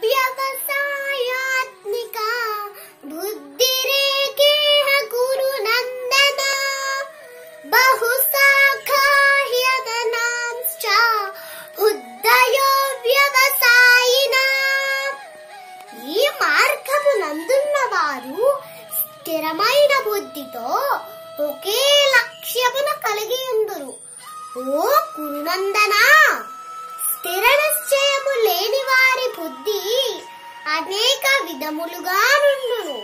వ్యవసాయాత్మిక బుద్ధిరేకేహ కురు నందన బహుశాఖాహ్యదనాంశ్చ బుద్ధయో వ్యవసాయినా ఈ మార్గమునందున్న వారు స్థిరమైన బుద్ధితో ఒకే లక్ష్యమును కలిగి ఉందురు ఓ కురునందన స్థిర నిశ్చయము లేని వారి బుద్ధి అనేక విధములుగా నుండును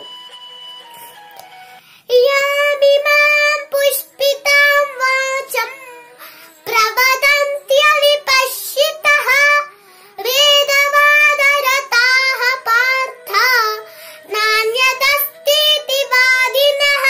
యామిమాం పుష్పితాం వాచం ప్రవదంత్య విపశ్యితః వేదవాదరతాః పార్థ నాణ్యదస్तीति వాదినః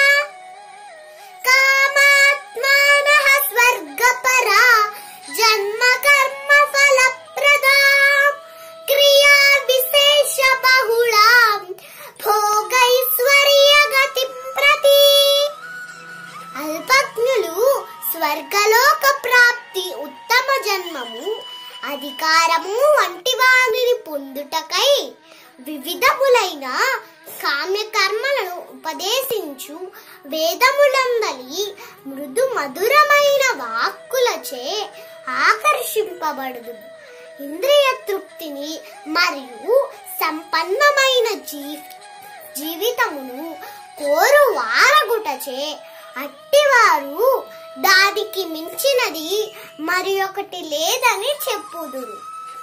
కామాత్మానః స్వర్గపరా జన్మ కర్మ ఫలప్రదాం క్రియా విశేష బహుళాం భోగైశ్వర్య గతిం ప్రతి అల్పజ్ఞులు స్వర్గలోక ప్రాప్తి ఉత్తమ జన్మము అధికారము వంటి వారిని పొందుటకై వివిధములైన కామ్యకర్మలను ఉపదేశించు వేదములందలి మృదు మధురమైన వాక్కులచే ఆకర్షింపబడుదు ఇంద్రియ తృప్తిని మరియు సంపన్నమైన జీ జీవితమును కోరు వారగుటచే అట్టివారు దానికి మించినది మరి ఒకటి లేదని చెప్పుదురు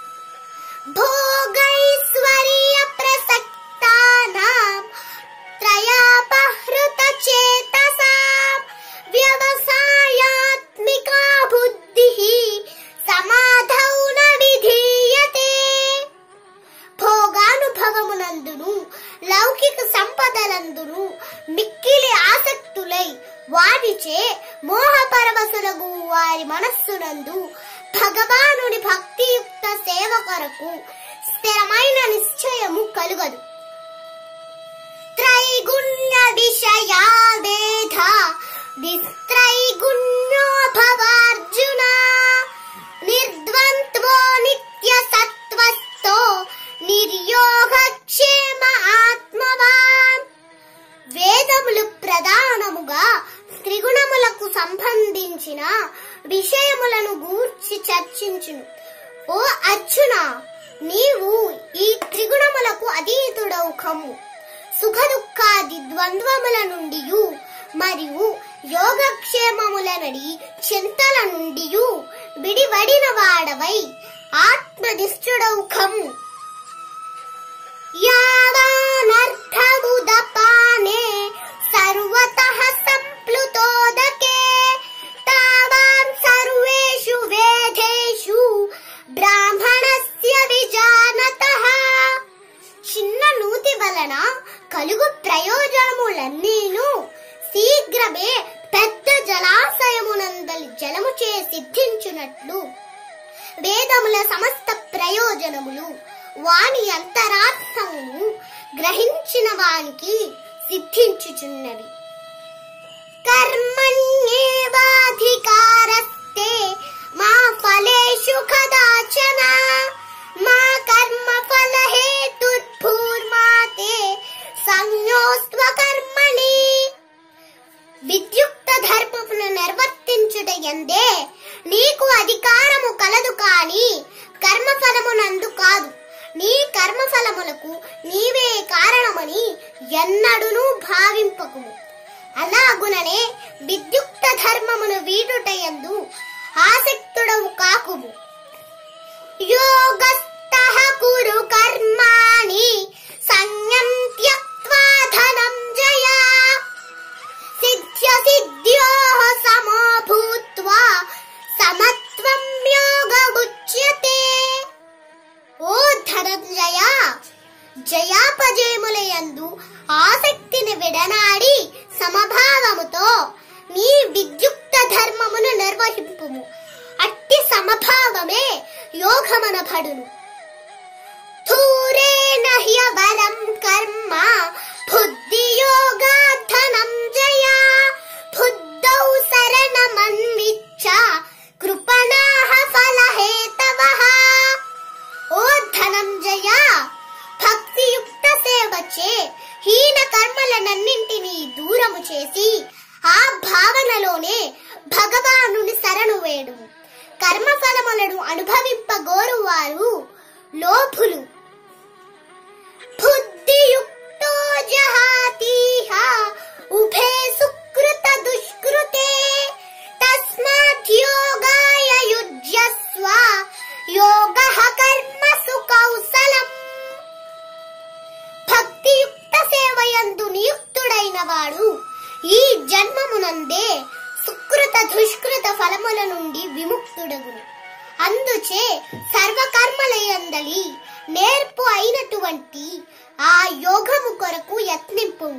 భోగైశ్వర్య ప్రసక్తానాం త్రయాపహృత చేతసాం వ్యవసాయాత్మికా బుద్ధి సమాధౌ న విధీయతే భోగానుభవమునందును లౌకిక సంపదలందును మిక్కిలి ఆసక్తులై వాటిచే మోహపరవశులగు వారి మనస్సునందు భగవానుని భక్తియుక్త సేవ కొరకు స్థిరమైన నిశ్చయము కలుగదు త్రైగుణ్య విషయా వేధ విస్త్రైగుణ్యో భవార్జున నిర్ద్వంద్వో నిత్య సత్వస్థో నిర్యోగక్షేమ ఆత్మవాన్ వేదములు ప్రధానముగా త్రిగుణములకు సంబంధించిన విషయములను గూర్చి చర్చించును ఓ అర్జున నీవు ఈ త్రిగుణములకు అతీతుడవు కమ్ము సుఖ దుఃఖాది ద్వంద్వముల నుండి మరియు యోగక్షేమములనడి చింతల నుండి విడివడిన వాడవై ఆత్మనిష్ఠుడవు కమ్ము యావానర్థముదపానే సర్వతః సంప్లుతోదకే తావాన్ సర్వేషు వేదేషు బ్రాహ్మణస్య విజానతః చిన్న నూతి వలన కలుగు ప్రయోజనములన్నీను శీఘ్రమే పెద్ద జలాశయమునందలి జలము చే సిద్ధించునట్లు వేదముల సమస్త ప్రయోజనములు వాని అంతరార్థమును గ్రహించిన వానికి సిద్ధించుచున్నవి కర్మణ్యేవాధికారస్తే మా ఫలేషు కదాచన మా కర్మ ఫల హేతుర్భూర్మాతే సంయోస్త్వ కర్మణి విద్యుక్త ధర్మమును నిర్వర్తించుట ఎందే నీకు అధికారము కలదు కాని కర్మఫలమునందు కాదు నీ కర్మఫలములకు నీవే కారణమని ఎన్నడును భావింపకుము అలాగుననే విద్యుక్త ధర్మమును వీడుట యందు ఆసక్తుడవు కాకుము యోగస్థః కురు కర్మాణి సంయం త్యక్త్వా ధనం జయా సిద్ధ్య సిద్ధ్యోః సమో భూత్వా సమత్వం యోగముచ్యతే ఓ ధనంజయ జయాపజయములయందు ఆసక్తిని విడనాడి సమభావముతో నీ విద్యుక్త ధర్మమును నిర్వహింపుము అట్టి సమభావమే యోగమనబడును ధూరేణ హ్యవరం కర్మ బుద్ధియోగాధనం జయా బుద్ధౌ శరణమన్విచ్చ కృపణాః ఫలహేతవః ఓ ధనంజయ ఫలములను అనుభవింపగోరువారు లోభులు బుద్ధియుక్తో జహాతీహ ఉభే సుకృత దుష్కృతే తస్మాత్ యోగాయ యుజ్యస్వ యోగః కర్మసు కౌసలం భక్తియుక్త సేవయందు నియుక్తుడైన వాడు ఈ జన్మమునందే సుకృత దుష్కృత ఫలముల నుండి విముక్తుడగును అందుచే సర్వకర్మలయందలి నేర్పు అయినటువంటి ఆ యోగము కొరకు యత్నింపు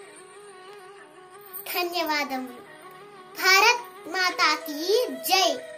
ధన్యవాదములు భారత్ మాతాకి జై